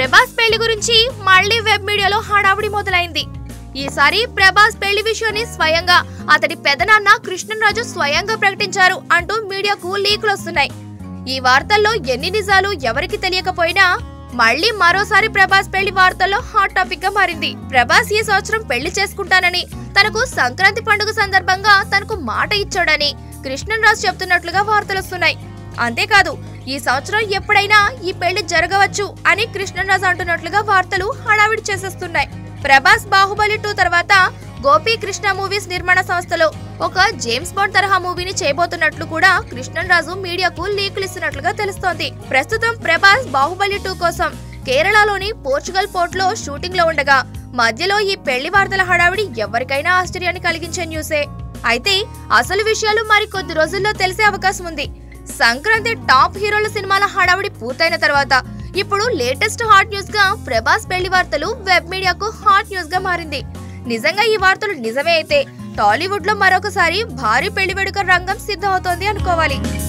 ప్రభాస్ పెళ్లి గురించి మళ్ళీ వెబ్ మీడియాలో హడావుడి మొదలైంది ఈసారి ప్రభాస్ పెళ్లి విషయాన్ని స్వయంగా అతడి పెదనాన్న కృష్ణరాజు స్వయంగా ప్రకటించారు అంటూ మీడియాకు లీకులు వస్తున్నాయి ఈ వార్తల్లో ఎన్ని నిజాలు ఎవరికి తెలియకపోయినా మళ్ళీ మరోసారి ప్రభాస్ పెళ్లి వార్తల్లో హాట్ టాపిక్ గా మారింది ప్రభాస్ ఈ సంవత్సరం పెళ్లి చేసుకుంటానని తనకు సంక్రాంతి పండుగ సందర్భంగా తనకు మాట ఇచ్చాడని కృష్ణరాజు చెప్తున్నట్లుగా వార్తలు వస్తున్నాయి అంతేకాదు ఈ సంవత్సరం ఎప్పుడైనా ఈ పెళ్లి జరగవచ్చు అని కృష్ణరాజు అంటున్నట్లుగా వార్తలు హడావిడి చేసేస్తున్నాయి ప్రభాస్ బాహుబలి టూ తర్వాత గోపి కృష్ణ మూవీస్ నిర్మాణ సంస్థలో ఒక జేమ్స్ బాండ్ తరహా మూవీని చేయబోతున్నట్లు కూడా కృష్ణరాజు మీడియాకు లీకులు ఇస్తున్నట్లుగా తెలుస్తోంది ప్రస్తుతం ప్రభాస్ బాహుబలి టూ కోసం కేరళలోని పోర్చుగల్ పోర్ట్ లో షూటింగ్ లో ఉండగా మధ్యలో ఈ పెళ్లి వార్తల హడావిడి ఎవరికైనా ఆశ్చర్యాన్ని కలిగించే న్యూసే అయితే అసలు విషయాలు మరి కొద్ది రోజుల్లో తెలిసే అవకాశం ఉంది సంక్రాంతి టాప్ హీరోల సినిమాల హడావిడి పూర్తయిన తర్వాత ఇప్పుడు లేటెస్ట్ హాట్ న్యూస్ గా ప్రభాస్ పెళ్లి వార్తలు వెబ్ మీడియాకు హాట్ న్యూస్ గా మారింది నిజంగా ఈ వార్తలు నిజమే అయితే టాలీవుడ్ లో మరొకసారి భారీ పెళ్లి వేడుక రంగం సిద్ధమవుతోంది అనుకోవాలి